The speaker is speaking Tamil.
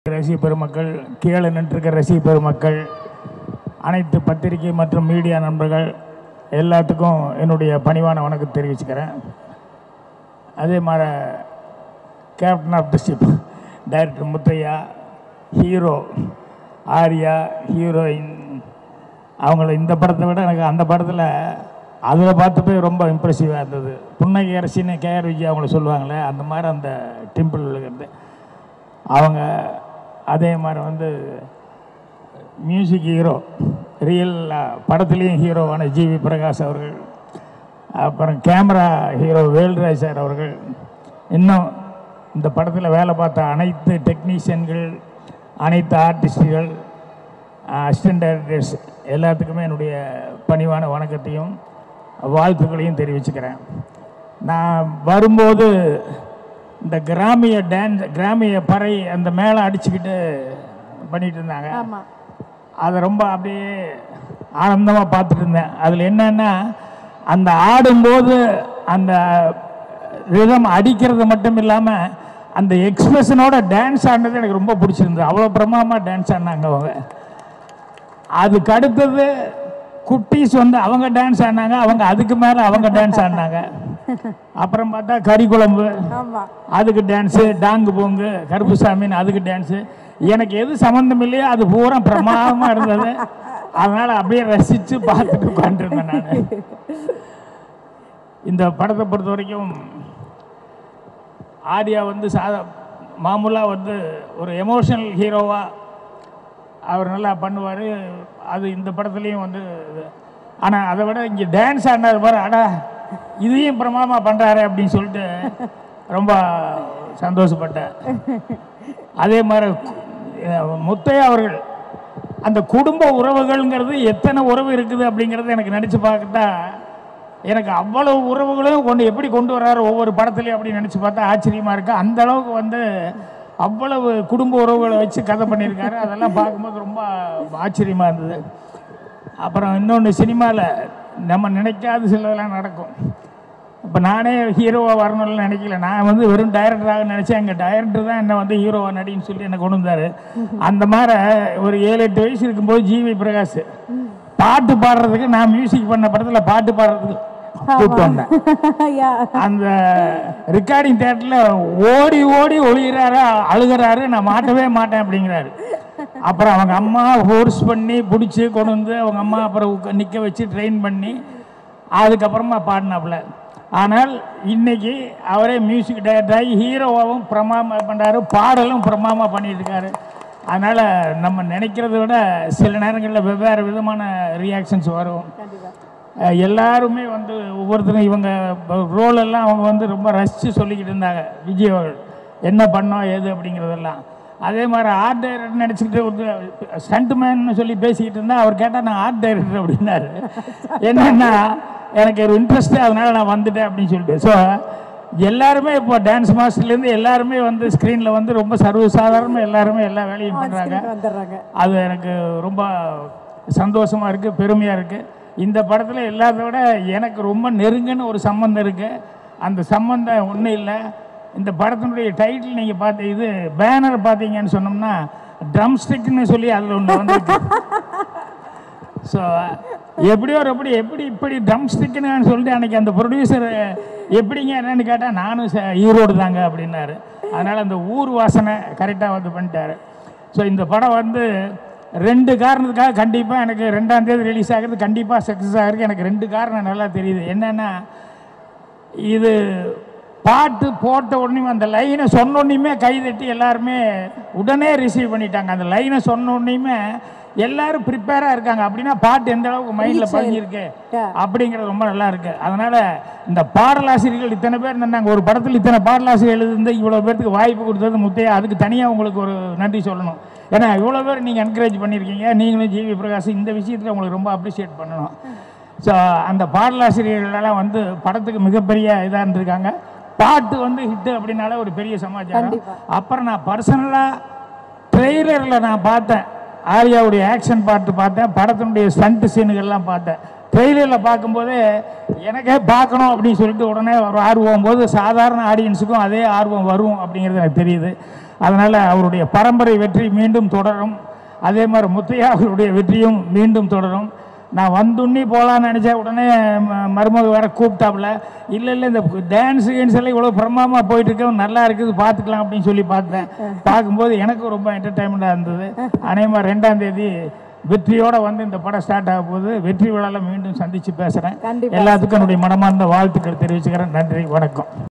ரசிக பெருமக்கள் கீழே நின்றிருக்க ரசிக பெருமக்கள் அனைத்து பத்திரிகை மற்றும் மீடியா நண்பர்கள் எல்லாத்துக்கும் என்னுடைய பணிவான வணக்கம் தெரிவிச்சுக்கிறேன் அதே மாதிரி captain of the ship director Muthaiya hero Arya heroine அவங்கள இந்த படத்தை விட எனக்கு அந்த படத்தில் அதில் பார்த்தப்பே ரொம்ப இம்ப்ரெசிவாக இருந்தது புன்னகை அரசின்னு கேஆர் விஜய் அவங்கள சொல்லுவாங்களே அந்த மாதிரி அந்த டெம்பிள் இருக்கிறது அவங்க அதே மாதிரி வந்து மியூசிக் ஹீரோ ரியல் படத்துலேயும் ஹீரோவான ஜிவி பிரகாஷ் அவர்கள் அப்புறம் கேமரா ஹீரோ வேல்ராஜ் சார் அவர்கள் இன்னும் இந்த படத்தில் வேலை பார்த்த அனைத்து டெக்னீஷியன்கள் அனைத்து ஆர்டிஸ்டுகள் அசிஸ்டன்ட் டைரக்டர்ஸ் எல்லாத்துக்குமே என்னுடைய பணிவான வணக்கத்தையும் வாழ்த்துக்களையும் தெரிவிச்சுக்கிறேன் நான் வரும்போது இந்த கிராமிய டான்ஸ் கிராமிய பறை அந்த மேலே அடிச்சுக்கிட்டு பண்ணிட்டு இருந்தாங்க ஆமா அதை ரொம்ப அப்படியே ஆனந்தமாக பார்த்துட்டு இருந்தேன் அதில் என்னன்னா அந்த ஆடும்போது அந்த ரிதம் அடிக்கிறது மட்டும் இல்லாமல் அந்த எக்ஸ்பிரஷனோட டான்ஸ் ஆடினது எனக்கு ரொம்ப பிடிச்சிருந்தது அவ்வளோ பிரமாதமாக டான்ஸ் ஆடினாங்க அவங்க அதுக்கு அடுத்தது குட்டீஸ் வந்து அவங்க டான்ஸ் ஆடினாங்க அவங்க அதுக்கு மேலே அவங்க டான்ஸ் ஆடினாங்க அப்புறம் பார்த்தா கறி குழம்பு ஆமா அதுக்கு டான்ஸு டாங்கு போங்கு கருப்புசாமின்னு அதுக்கு டான்ஸு எனக்கு எது சம்மந்தம் இல்லையோ அது பூரா பிரமாதமாக இருந்தது அதனால் அப்படியே ரசித்து பார்த்துட்டு உட்காந்துருந்தேன் நான் இந்த படத்தை பொறுத்த வரைக்கும் ஆர்யா வந்து சாதா மாமூலாக வந்து ஒரு எமோஷனல் ஹீரோவாக அவர் நல்லா பண்ணுவார் அது இந்த படத்துலேயும் வந்து ஆனால் அதை விட இங்கே டான்ஸ் ஆடினார் பாரு அடா இதையும் பிரமாதமாக பண்ணுறாரு அப்படின்னு சொல்லிட்டு ரொம்ப சந்தோஷப்பட்டேன் அதே மாதிரி அஹ், முத்தையா அவர்கள் அந்த குடும்ப உறவுகள்ங்கிறது எத்தனை உறவு இருக்குது அப்படிங்கிறத எனக்கு நினச்சி பார்த்துட்டா எனக்கு அவ்வளவு உறவுகளையும் கொண்டு எப்படி கொண்டு வர்றாரு ஒவ்வொரு படத்துலையும் அப்படின்னு நினச்சி பார்த்தா ஆச்சரியமாக இருக்கு அந்த அளவுக்கு வந்து அவ்வளவு குடும்ப உறவுகளை வச்சு கதை பண்ணியிருக்காரு அதெல்லாம் பார்க்கும்போது ரொம்ப ஆச்சரியமாக இருந்தது அப்புறம் இன்னொன்று சினிமாவில் நம்ம நினைக்காத சிலதெல்லாம் நடக்கும் இப்போ நானே ஹீரோவாக வரணும்னு நினைக்கல நான் வந்து வெறும் டைரக்டராக நினச்சேன் எங்கள் டைரக்டர் தான் என்னை வந்து ஹீரோவாக நடின்னு சொல்லி என்னை கொண்டு வந்தார் அந்த மாதிரி ஒரு ஏழு எட்டு வயசு இருக்கும்போது ஜிவி பிரகாஷ் பாட்டு பாடுறதுக்கு நான் மியூசிக் பண்ண படத்தில் பாட்டு பாடுறதுக்கு கூப்பிட்டு வந்தேன் யா அந்த ரெக்கார்டிங் தேட்டரில் ஓடி ஓடி ஒளிகிறாரு அழுகிறாரு நான் மாட்டவே மாட்டேன் அப்படிங்கிறாரு அப்புறம் அவங்க அம்மா ஃபோர்ஸ் பண்ணி பிடிச்சி கொண்டு வந்து அவங்க அம்மா அப்புறம் உக்க- நிக்க வச்சு ட்ரெயின் பண்ணி அதுக்கப்புறமா பாடினாப்புல ஆனால் இன்னைக்கு அவரே மியூசிக் டைரக்டர் ஆகி ஹீரோவாகவும் பிரமாமா பண்ணுறாரு பாடலும் பிரமாமா பண்ணிட்டு இருக்காரு அதனால் நம்ம நினைக்கிறத விட சில நேரங்களில் வெவ்வேறு விதமான ரியாக்ஷன்ஸ் வரும் கண்டிப்பா அஹ் எல்லாருமே வந்து ஒவ்வொருத்தரும் இவங்க ரோல் எல்லாம் அவங்க வந்து ரொம்ப ரசித்து சொல்லிக்கிட்டு இருந்தாங்க விஜய் அவர்கள் என்ன பண்ணோம் ஏது அப்படிங்கிறதெல்லாம் அதே மாதிரி ஆர்ட் டைரக்டர் நினச்சிக்கிட்டு ஒரு ஸ்டண்ட்மேன் சொல்லி பேசிக்கிட்டு இருந்தா அவர் கேட்டால் நான் ஆர்ட் டைரக்டர் அப்படின்னாரு என்னன்னா எனக்கு ஒரு இன்ட்ரெஸ்ட்டு அதனால நான் வந்துட்டேன் அப்படின்னு சொல்லிட்டு ஸோ எல்லாருமே இப்போ டான்ஸ் மாஸ்டர்லேருந்து எல்லாருமே வந்து ஸ்க்ரீனில் வந்து ரொம்ப சர்வசாதாரணமாக எல்லாருமே எல்லா வேலையும் பண்ணுறாங்க வந்துடுறாங்க அது எனக்கு ரொம்ப சந்தோஷமாக இருக்குது பெருமையாக இருக்குது இந்த படத்தில் எல்லாத்த விட எனக்கு ரொம்ப நெருங்கன்னு ஒரு சம்மந்தம் இருக்குது அந்த சம்மந்தம் ஒன்றும் இல்லை இந்த படத்தினுடைய டைட்டில் நீங்கள் பார்த்து இது பேனர் பார்த்தீங்கன்னு சொன்னோம்னா ட்ரம் ஸ்டிக்னு சொல்லி அதில் ஒன்று வந்திருக்கு ஸோ எப்படியோ ஒரு எப்படி எப்படி இப்படி ட்ரம் ஸ்டிக்குன்னு சொல்லிட்டு அன்னைக்கு அந்த ப்ரொடியூசர் எப்படிங்க என்னன்னு கேட்டால் நானும் ச- ஈரோடு தாங்க அப்படின்னாரு அதனால் அந்த ஊர் வாசனை கரெக்டாக வந்து பண்ணிட்டாரு ஸோ இந்த படம் வந்து ரெண்டு காரணத்துக்காக கண்டிப்பாக எனக்கு ரெண்டாம் தேதி ரிலீஸ் ஆகிறது கண்டிப்பாக சக்ஸஸ் ஆகிறது எனக்கு ரெண்டு காரணம் நல்லா தெரியுது என்னென்னா இது பாட்டு போட்ட உடனே அந்த லைனை சொன்ன உடனேயுமே கைதட்டி எல்லாருமே உடனே ரிசீவ் பண்ணிட்டாங்க அந்த லைனை சொன்ன உடனேயுமே எல்லாரும் ப்ரிப்பேராக இருக்காங்க அப்படின்னா பாட்டு எந்த அளவுக்கு மைண்டில் பதிஞ்சிருக்கு Yeah. அப்படிங்கிறது ரொம்ப நல்லா இருக்கு அதனால இந்த பாடலாசிரியர்கள் இத்தனை பேர் இருந்தாங்க ஒரு படத்தில் இத்தனை பாடலாசிரியர் எழுதுந்து இவ்வளோ பேர்த்துக்கு வாய்ப்பு கொடுத்தது முத்தையா அதுக்கு தனியாக உங்களுக்கு ஒரு நன்றி சொல்லணும் ஏன்னா இவ்வளோ பேர் நீங்கள் என்கரேஜ் பண்ணியிருக்கீங்க நீங்களும் ஜிவி பிரகாஷ் இந்த விஷயத்தில் உங்களுக்கு ரொம்ப அப்ரிஷியேட் பண்ணணும் ஸோ அந்த பாடலாசிரியர்களெல்லாம் வந்து படத்துக்கு மிகப்பெரிய இதாக இருந்திருக்காங்க பாட்டு வந்து ஹிட்டு அப்படின்னாலே ஒரு பெரிய சமாச்சாரம் கண்டிப்பா. அப்புறம் நான் பர்சனலாக ட்ரெய்லரில் நான் பார்த்தேன் ஆர்யாவுடைய ஆக்ஷன் பாட்டு பார்த்தேன் படத்தினுடைய ஸ்டண்ட் சீனுகள்லாம் பார்த்தேன் ட்ரெய்லரில் பார்க்கும்போது எனக்கே பார்க்கணும் அப்படின்னு சொல்லிட்டு உடனே ஒரு ஆர்வம் போது சாதாரண ஆடியன்ஸுக்கும் அதே ஆர்வம் வரும் அப்படிங்கிறது எனக்கு தெரியுது அதனால் அவருடைய பரம்பரை வெற்றி மீண்டும் தொடரும் அதே மாதிரி முத்தையா அவருடைய வெற்றியும் மீண்டும் தொடரும் நான் வந்துண்ணி போகலான்னு நினச்சா உடனே ம- மருமக வேற கூப்பிட்டாப்புல இல்லை இல்லை இந்த டான்ஸ் கீன்ஸ் எல்லாம் இவ்வளோ பிரமாமாக போயிட்டு இருக்கு நல்லா இருக்குது பார்த்துக்கலாம் அப்படின்னு சொல்லி பார்த்தேன் பார்க்கும்போது எனக்கும் ரொம்ப என்டர்டைன்மெண்ட்டாக இருந்தது அதே மாதிரி ரெண்டாம் தேதி வெற்றியோட வந்து இந்த படம் ஸ்டார்ட் ஆக போகுது வெற்றி விழாவில் மீண்டும் சந்தித்து பேசுகிறேன் கண்டிப்பா எல்லாத்துக்கும் என்னுடைய மனமார்ந்த வாழ்த்துக்கள் தெரிவிச்சுக்கிறேன் நன்றி வணக்கம்